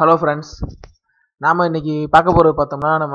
hello friends நாம இன்னைக்கு பார்க்க போறது பார்த்தோம்னா நம்ம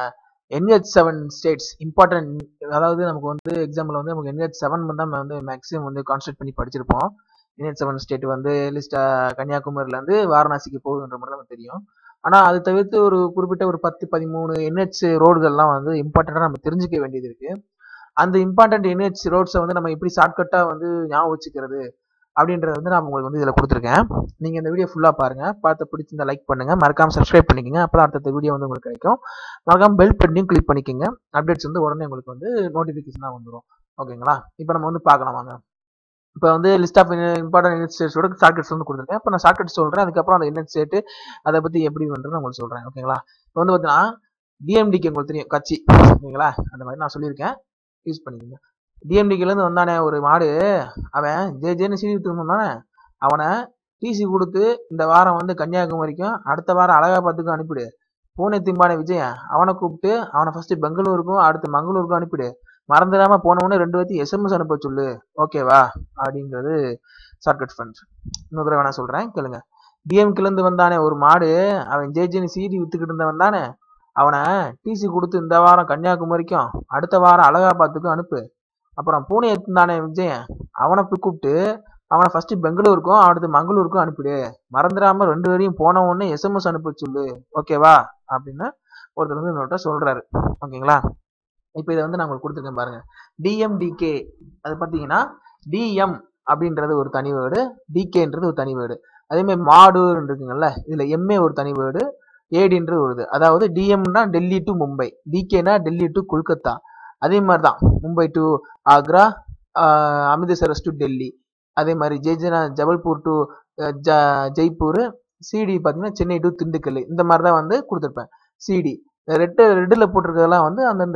என்ஹெச் செவன் ஸ்டேட்ஸ் இம்பார்ட்டன்ட் அதாவது நமக்கு வந்து எக்ஸாம்பிள் வந்து நமக்கு என்ஹெச் செவன் தான் நம்ம வந்து மேக்ஸிமம் வந்து கான்சென்ட்ரேட் பண்ணி படிச்சிருப்போம் என்ஹெச் செவன் ஸ்டேட் வந்து லிஸ்ட் கன்னியாகுமரியிலேருந்து வாரணாசிக்கு போகுதுன்ற மாதிரி நமக்கு தெரியும் ஆனால் அது தவிர்த்து ஒரு குறிப்பிட்ட ஒரு பத்து பதிமூணு என்ஹெச் ரோடுகள்லாம் வந்து இம்பார்ட்டண்ட்டாக நம்ம தெரிஞ்சுக்க வேண்டியது இருக்கு அந்த இம்பார்ட்டன்ட் என்ஹெச் ரோட்ஸை வந்து நம்ம எப்படி ஷார்ட்கட்டாக வந்து ஞாபகம் வச்சுக்கிறது அப்படின்றத வந்து நான் உங்களுக்கு வந்து இதில் கொடுத்துருக்கேன் நீங்கள் இந்த வீடியோ ஃபுல்லாக பாருங்கள் பார்த்து பிடிச்சிருந்தா லைக் பண்ணுங்கள் மறக்காமல் சப்ஸ்கிரைப் பண்ணிக்கோங்க அப்போ அடுத்த வீடியோ வந்து உங்களுக்கு கிடைக்கும் மறக்காமல் பெல் பட்டனையும் கிளிக் பண்ணிக்கோங்க அப்டேட்ஸ் வந்து உடனே உங்களுக்கு வந்து நோட்டிஃபிகேஷனாக வந்துடும் ஓகேங்களா இப்போ நம்ம வந்து பார்க்கலாம் வாங்க இப்போ வந்து லிஸ்ட் ஆஃப் இம்பார்ட்டன்ட் யூனிட் ஸ்டேட்ஸோட ஷார்ட்கட்ஸ் வந்து கொடுத்துருக்கேன் இப்போ நான் ஷார்ட்கட் சொல்கிறேன் அதுக்கப்புறம் அந்த யூனிட் ஸ்டேட்டு அதை பற்றி எப்படி பண்ணுறது உங்களுக்கு சொல்கிறேன் ஓகேங்களா இப்போ வந்து பார்த்தீங்கன்னா டிஎம்டிக்கு உங்களுக்கு தெரியும் கட்சி ஓகேங்களா அந்த மாதிரி நான் சொல்லியிருக்கேன் யூஸ் பண்ணிக்கோங்க டிஎம்டிக்கிலேருந்து வந்தானே ஒரு மாடு அவன் ஜே ஜேன்னு சீடி விட்டுருந்தானே அவனை டிசி கொடுத்து இந்த வாரம் வந்து கன்னியாகுமரிக்கும் அடுத்த வாரம் அலகாபாத்துக்கும் அனுப்பிடு பூனே திம்பான விஜயன் அவனை கூப்பிட்டு அவனை ஃபர்ஸ்ட் பெங்களூருக்கும் அடுத்து மங்களூருக்கும் அனுப்பிடு மறந்துடாம போனவொடனே ரெண்டு பேர்த்தையும் எஸ்எம்எஸ் அனுப்ப சொல்லு ஓகேவா அப்படிங்கிறது ஷார்ட்கட் ஃபண்ட் இன்னொரு தடவை வேணா சொல்றேன் கேளுங்க டிஎம்கிலேருந்து வந்தானே ஒரு மாடு அவன் ஜே ஜேன்னு சீடி வித்துக்கிட்டு இருந்தவன் தானே அவனை டிசி கொடுத்து இந்த வாரம் கன்னியாகுமரிக்கும் அடுத்த வாரம் அலகாபாத்துக்கும் அனுப்பு அப்புறம் பூனே இருந்தானே விஜயன் அவனை போய் கூப்பிட்டு அவனை ஃபர்ஸ்ட் பெங்களூருக்கும் அடுத்து மங்களூருக்கும் அனுப்பிடு மறந்துடாம ரெண்டு பேரையும் போன உடனே எஸ்எம்எஸ் அனுப்ப சொல்லு ஓகேவா அப்படின்னு ஒருத்தர் வந்து என்னோட சொல்றாரு ஓகேங்களா இப்போ இதை வந்து நான் உங்களுக்கு கொடுத்துருக்கேன் பாருங்க டிஎம்டிகே அது பார்த்தீங்கன்னா டிஎம் அப்படின்றது ஒரு தனி வேர்டு டிகேன்றது ஒரு தனி வேர்டு அதே மாதிரி மாடுன்னு இருக்குங்கல்ல இதுல எம்ஏ ஒரு தனி வேர்டு ஏடின்றது ஒரு இது அதாவது டிஎம்னா டெல்லி டு மும்பை டிகேனா டெல்லி டு கொல்கத்தா அதே மாதிரி தான் மும்பை டு ஆக்ரா அமிர்தசரஸ் டு டெல்லி அதே மாதிரி ஜெய்ஜனா ஜபல்பூர் டு ஜெய்ப்பூர் சிடி பார்த்தீங்கன்னா சென்னை டு திண்டுக்கல் இந்த மாதிரி தான் வந்து கொடுத்துருப்பேன் சிடி ரெட்டு ரெட்டில் போட்டிருக்கிறதெல்லாம் வந்து அந்தந்த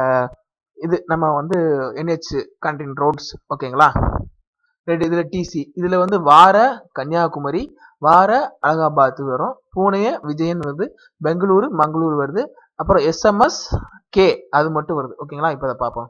இது நம்ம வந்து என்ஹெச் கண்டின் ரோட்ஸ் ஓகேங்களா ரெண்டு இதில் டிசி இதில் வந்து வார கன்னியாகுமரி வார அலகாபாத் வரும் பூனே விஜயன் வருது பெங்களூரு மங்களூர் வருது அப்புறம் எஸ்எம்எஸ் கே அது மட்டும் வருது ஓகேங்களா இப்போ அதை பார்ப்போம்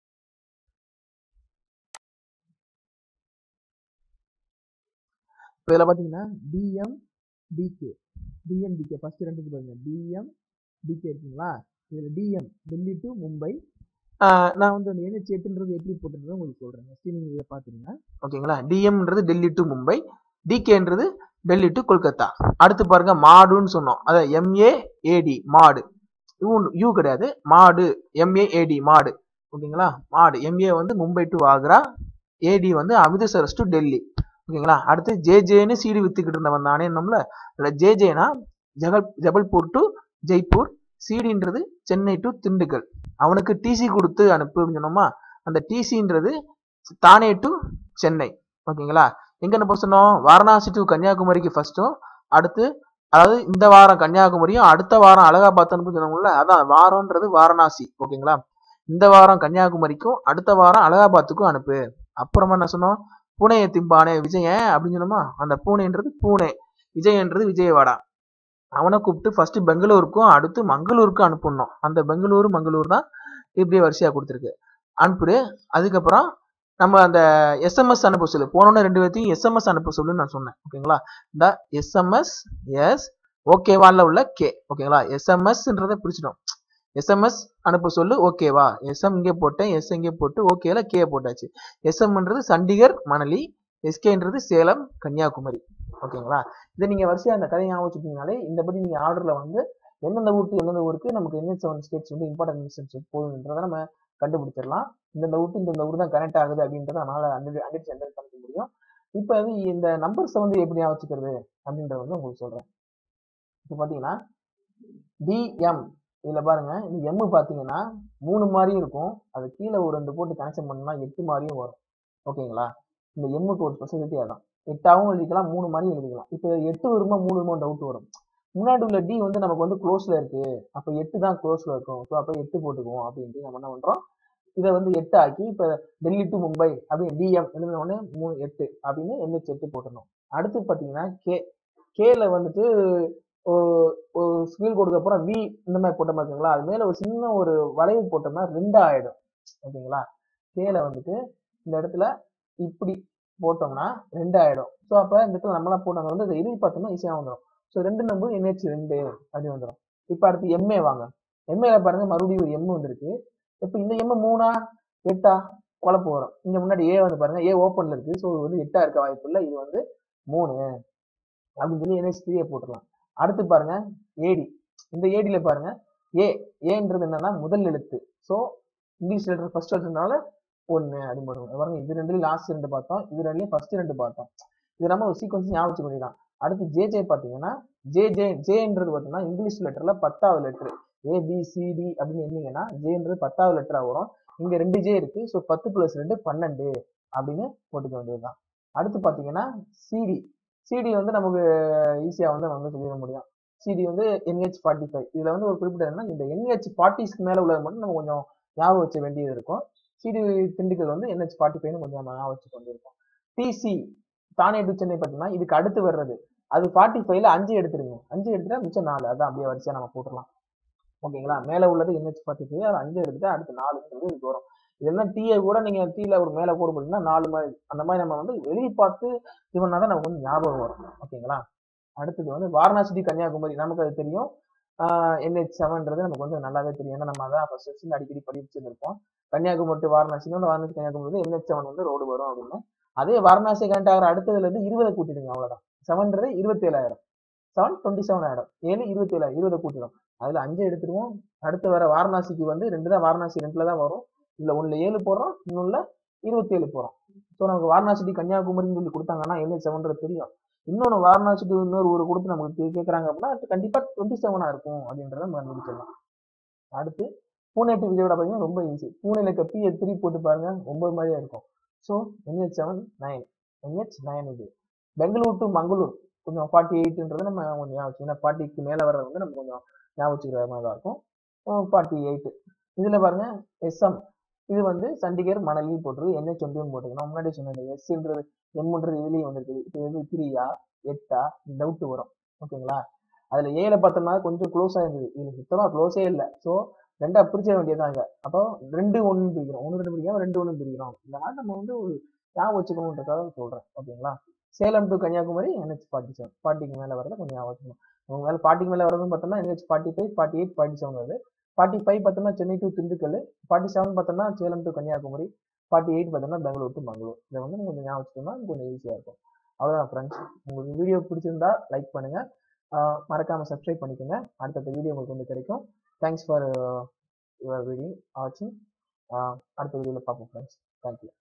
இப்போ இதில் பார்த்தீங்கன்னா TM TK TM TK first ரெண்டுக்கு பாருங்க டிஎம் டிகே இருக்குங்களா இதில் டிஎம் டெல்லி டு மும்பை நான் வந்து அந்த என்ஹெச் எட்டுன்றது எப்படி போட்டுருந்தது உங்களுக்கு சொல்கிறேன் ஃபஸ்ட்டு நீங்கள் இதை பார்த்துருங்க ஓகேங்களா டிஎம்ன்றது டெல்லி டு மும்பை டிகேன்றது டெல்லி டு கொல்கத்தா அடுத்து பாருங்க மாடுன்னு சொன்னோம் அதான் எம்ஏ ஏடி மாடு யூ யூ கிடையாது மாடு எம்ஏஏடி மாடு ஓகேங்களா மாடு எம்ஏ வந்து மும்பை டு ஆக்ரா ஏடி வந்து அமிர்தசரஸ் டு டெல்லி ஓகேங்களா அடுத்து ஜேஜேன்னு சீடி வித்துக்கிட்டு இருந்தவன் தானே நம்மள அதில் ஜேஜேனா ஜகல் ஜபல்பூர் டு ஜெய்ப்பூர் சீடின்றது சென்னை டு திண்டுக்கல் அவனுக்கு டிசி கொடுத்து அனுப்பு அப்படின்னு சொன்னோமா அந்த டிசின்றது தானே டு சென்னை ஓகேங்களா எங்க என்ன சொன்னோம் வாரணாசி டு கன்னியாகுமரிக்கு ஃபர்ஸ்ட்டும் அடுத்து அதாவது இந்த வாரம் கன்னியாகுமரியும் அடுத்த வாரம் அலகாபாத் அனுப்பு சொன்னோம்ல அதான் வாரம்ன்றது வாரணாசி ஓகேங்களா இந்த வாரம் கன்னியாகுமரிக்கும் அடுத்த வாரம் அலகாபாத்துக்கும் அனுப்பு அப்புறமா என்ன சொன்னோம் பூனே திம்பானே விஜயன் அப்படின்னு சொன்னோமா அந்த பூனேன்றது பூனே விஜயன்றது விஜயவாடா அவனை கூப்பிட்டு ஃபர்ஸ்ட் பெங்களூருக்கும் அடுத்து மங்களூருக்கும் அனுப்பணும் அந்த பெங்களூரு மங்களூர் தான் இப்படியே வரிசையா கொடுத்துருக்கு அனுப்பிடு அதுக்கப்புறம் நம்ம அந்த எஸ்எம்எஸ் அனுப்ப சொல்லு போனோன்னு ரெண்டு பேர்த்தையும் எஸ்எம்எஸ் அனுப்ப சொல்லுன்னு நான் சொன்னேன் ஓகேங்களா இந்த எஸ்எம்எஸ் எஸ் ஓகேவால உள்ள கே ஓகேங்களா எஸ்எம்எஸ்ன்றதை பிடிச்சிடும் எஸ்எம்எஸ் அனுப்ப சொல்லு ஓகேவா எஸ்எம் இங்கே போட்டேன் எஸ் இங்கே போட்டு ஓகேல கே போட்டாச்சு எஸ்எம்ன்றது சண்டிகர் மணலி எஸ்கேன்றது சேலம் கன்னியாகுமரி ஓகேங்களா இதை நீங்க வரிசையா அந்த கதையை ஞாபகம் வச்சுட்டீங்கனாலே இந்தபடி நீங்க ஆர்டர்ல வந்து எந்தெந்த ஊருக்கு எந்தெந்த ஊருக்கு நமக்கு என்ன செவன் ஸ்டேட்ஸ் வந்து இம்பார்ட்டன்ட் ஸ்டேட்ஸ் போகுதுன்றதை நம்ம கண்டுபிடிச்சிடலாம் இந்தந்த ஊருக்கு இந்த ஊர் தான் கனெக்ட் ஆகுது அப்படின்றத நம்மளால அண்டிச்சு ஜென்ரேட் பண்ணிக்க முடியும் இப்போ வந்து இந்த நம்பர்ஸை வந்து எப்படி ஞாபகம் வச்சுக்கிறது அப்படின்றத வந்து உங்களுக்கு சொல்றேன் இப்போ பார்த்தீங்கன்னா டிஎம் இதில் பாருங்க இந்த எம் பார்த்தீங்கன்னா மூணு மாதிரியும் இருக்கும் அது கீழே ஒரு ரெண்டு போட்டு கனெக்ஷன் பண்ணோம்னா எட்டு மாதிரியும் வரும் ஓகேங்களா இந்த எம்முக்கு ஒரு ஸ்பெசிலிட்டி அதான் எட்டாவும் எழுதிக்கலாம் மூணு மாதிரியும் எழுதிக்கலாம் இப்போ எட்டு வருமா மூணு வருமா டவுட் வரும் முன்னாடி உள்ள டி வந்து நமக்கு வந்து க்ளோஸ்ல இருக்கு அப்போ எட்டு தான் க்ளோஸ்ல இருக்கும் ஸோ அப்போ எட்டு போட்டுக்குவோம் அப்படின்ட்டு நம்ம என்ன பண்றோம் இதை வந்து எட்டு ஆக்கி இப்போ டெல்லி டு மும்பை அப்படின்னு டிஎம் எழுதின உடனே மூணு எட்டு அப்படின்னு எண்ணிச்சு எட்டு போட்டணும் அடுத்து பார்த்தீங்கன்னா கே கேல வந்துட்டு ஒரு ஸ்கீல் கோடுக்கு அப்புறம் வி இந்த மாதிரி போட்ட மாதிரிங்களா அது மேல ஒரு சின்ன ஒரு வளைவு போட்டோம்னா ரெண்டு ஆயிடும் ஓகேங்களா கேல வந்துட்டு இந்த இடத்துல இப்படி போட்டோம்னா ரெண்டு ஆயிடும் ஸோ அப்போ இந்த இடத்துல நம்மளாம் போட்டோம் வந்து இதை எழுதி பார்த்தோம்னா ஈஸியாக வந்துடும் ஸோ ரெண்டு நம்பர் NH ரெண்டு அப்படின்னு வந்துடும் இப்போ அடுத்து எம்ஏ வாங்க எம்ஏல பாருங்க மறுபடியும் ஒரு எம் வந்திருக்கு இப்போ இந்த எம் மூணா எட்டா குழப்பம் வரும் இங்க முன்னாடி ஏ வந்து பாருங்க ஏ ஓப்பன்ல இருக்கு ஸோ இது வந்து எட்டா இருக்க வாய்ப்பு இல்லை இது வந்து மூணு அப்படின்னு சொல்லி NH த்ரீயை போட்டுடலாம் அடுத்து பாருங்க ஏடி இந்த ஏடியில பாருங்க ஏ ஏன்றது என்னன்னா முதல் எழுத்து ஸோ இங்கிலீஷ் லெட்டர் ஃபர்ஸ்ட் எழுத்துனால ஒன்று அப்படின்னு போட்டுருவோம் பாருங்க இது ரெண்டுலையும் லாஸ்ட் ரெண்டு பார்த்தோம் இது ரெண்டுலையும் ஃபர்ஸ்ட் ரெண்டு பார்த்தோம் இது நம்ம ஒரு சீக்வன்ஸ் ஞாபகம் வச்சுக்க வேண்டியதான் அடுத்து ஜே ஜே பார்த்தீங்கன்னா ஜே ஜே ஜேன்றது பார்த்தீங்கன்னா இங்கிலீஷ் லெட்டர்ல பத்தாவது letter A B C D அப்படின்னு இருந்தீங்கன்னா ஜேன்றது பத்தாவது லெட்டரா வரும் இங்க ரெண்டு ஜே இருக்கு ஸோ பத்து பிளஸ் ரெண்டு பன்னெண்டு அப்படின்னு போட்டுக்க வேண்டியதுதான் அடுத்து பார்த்தீங்கன்னா சிடி சிடி வந்து நமக்கு ஈஸியா வந்து நம்ம வந்து சொல்லிட முடியும் சிடி வந்து என்ஹெச் ஃபார்ட்டி ஃபைவ் இதுல வந்து ஒரு குறிப்பிட்ட என்னன்னா இந்த என்ஹெச் ஃபார்ட்டிஸ்க்கு மேல உள்ளது மட்டும் நம்ம கொஞ்சம் ஞாபகம் வச்ச வேண்டியது இருக்கும் சிடி திண்டுக்கல் வந்து என்ஹெச் ஃபார்ட்டி ஃபைவ்னு கொஞ்சம் நம்ம ஞாபகம் வச்சு கொண்டிருக்கோம் டிசி தானே டு சென்னை பார்த்தீங்கன்னா இதுக்கு அடுத்து வர்றது அது ஃபார்ட்டி ஃபைவ்ல அஞ்சு எடுத்துருங்க அஞ்சு எடுத்துட்டா மிச்சம் நாலு அதான் அப்படியே வரிசையா நம்ம போட்டுடலாம் ஓகேங்களா மேல உள்ளது என்ஹெச் ஃபார்ட்டி ஃபைவ் அது அஞ்சு எடுத்துட்டு அடுத்து நாலுங்கிறது இதுக்கு வரும் இதெல்லாம் டீயை கூட நீங்க டீல ஒரு மேல போட போட்டீங்கன்னா நாலு மாதிரி அந்த மாதிரி நம்ம வந்து எழுதி பார்த்து இது பண்ணாதான் நமக்கு வந்து ஞாபகம் வரும் ஓகேங்களா அடுத்தது வந்து வாரணாசி to கன்னியாகுமரி நமக்கு அது தெரியும் என்ஹெச் செவன்றது நமக்கு வந்து நல்லாவே தெரியும் ஏன்னா நம்ம அதான் ஃபர்ஸ்ட் செஷன் அடிக்கடி படிச்சிருந்திருப்போம் கன்னியாகுமரி to வாரணாசின்னு வாரணாசி கன்னியாகுமரி என்ஹெச் செவன் வந்து ரோடு வரும் அப்படின்னு அதே வாரணாசி கனெக்ட் ஆகிற அடுத்ததுல இருந்து இருபதை கூட்டிடுங்க அவ்வளவுதான் செவன்றது இருபத்தி ஏழாயிரம் செவன் டுவெண்ட்டி செவன் ஆயிடும் ஏழு இருபத்தி ஏழாயிரம் இருபதை கூட்டிடும் அதுல அஞ்சு எடுத்துருவோம் அடுத்து வர வாரணாசிக்கு வந்து ரெண்டு தான் வாரணாசி ரெண்டுல தான் வரும் இதுல ஒண்ணுல ஏழு போடுறோம் இன்னொன்னுல இருபத்தி ஏழு போறோம் ஸோ நமக்கு வாரணாசி to கன்னியாகுமரின்னு சொல்லி கொடுத்தாங்கன்னா என்ஹெச் செவன்றது தெரியும் இன்னொன்று வாரணாசி to இன்னொரு ஊரை கொடுத்து நமக்கு கேட்குறாங்க அப்படின்னா அது கண்டிப்பா டுவெண்ட்டி செவனா இருக்கும் அப்படின்றத நம்ம கண்டுபிடிச்சிடலாம் அடுத்து பூனே டு விஜயோட பார்த்தீங்கன்னா ரொம்ப ஈஸி பூனேல இருக்க பி த்ரீ போட்டு பாருங்க ஒன்பது மாதிரியா இருக்கும் so NH seven nine NH nine இது பெங்களூர் டு மங்களூர் கொஞ்சம் ஃபார்ட்டி எயிட்ன்றது நம்ம கொஞ்சம் ஞாபகம் வச்சுக்கணும் ஃபார்ட்டிக்கு மேலே வர்றது வந்து நம்ம கொஞ்சம் ஞாபகம் வச்சுக்கிற மாதிரி தான் இருக்கும் ஃபார்ட்டி எயிட் இதில் பாருங்க எஸ்எம் இது வந்து சண்டிகர் மணலி போட்டுருக்கு என்ஹெச் டுவெண்ட்டி ஒன் போட்டுருக்கணும் முன்னாடி சொன்னது எஸ்ன்றது எம்ன்றது இதுலேயும் வந்திருக்கு இப்போ எது த்ரீயா எட்டா டவுட் வரும் ஓகேங்களா அதில் ஏல பார்த்தோம்னா கொஞ்சம் க்ளோஸாக இருந்தது இது சுத்தமாக க்ளோஸே இல்லை ஸோ ரெண்டா பிரிச்சிட வேண்டியதாங்க அப்போ ரெண்டு ஒன்று பிரிக்கிறோம் ஒன்று ரெண்டு பிரிக்காம ரெண்டு ஒன்று பிரிக்கிறோம் இந்த மாதிரி நம்ம வந்து ஒரு ஞாபகம் வச்சுக்கணுன்றதுக்காக சொல்கிறேன் ஓகேங்களா Salem to Kanyakumari NH forty seven ஃபார்ட்டிக்கு மேலே வரது கொஞ்சம் ஞாபகம் வச்சுக்கணும் உங்க மேலே ஃபார்ட்டிக்கு மேலே வரதுன்னு பார்த்தோம்னா NH forty five forty eight forty seven வருது ஃபார்ட்டி ஃபைவ் பார்த்தோம்னா Chennai to Dindigul forty seven பார்த்தோம்னா Salem to Kanyakumari forty eight பார்த்தோம்னா பெங்களூர் டு மங்களூர் இதை வந்து நம்ம கொஞ்சம் ஞாபகம் வச்சுக்கோன்னா கொஞ்சம் ஈஸியாக இருக்கும் அவ்வளோதான் ஃப்ரெண்ட்ஸ் உங்களுக்கு வீடியோ பிடிச்சிருந்தா லைக் பண்ணுங்க ஆஹ் மறக்காம சப்ஸ்கிரைப் பண்ணிக்கோங்க அடுத்தடுத்த வீடியோ உங்களுக்கு வந்து கிடைக்கும் தேங்க்ஸ் ஃபார் யுவர் வீடியோ வாட்சிங் அடுத்த வீடியோவில் பார்ப்போம் ஃப்ரெண்ட்ஸ் தேங்க்யூ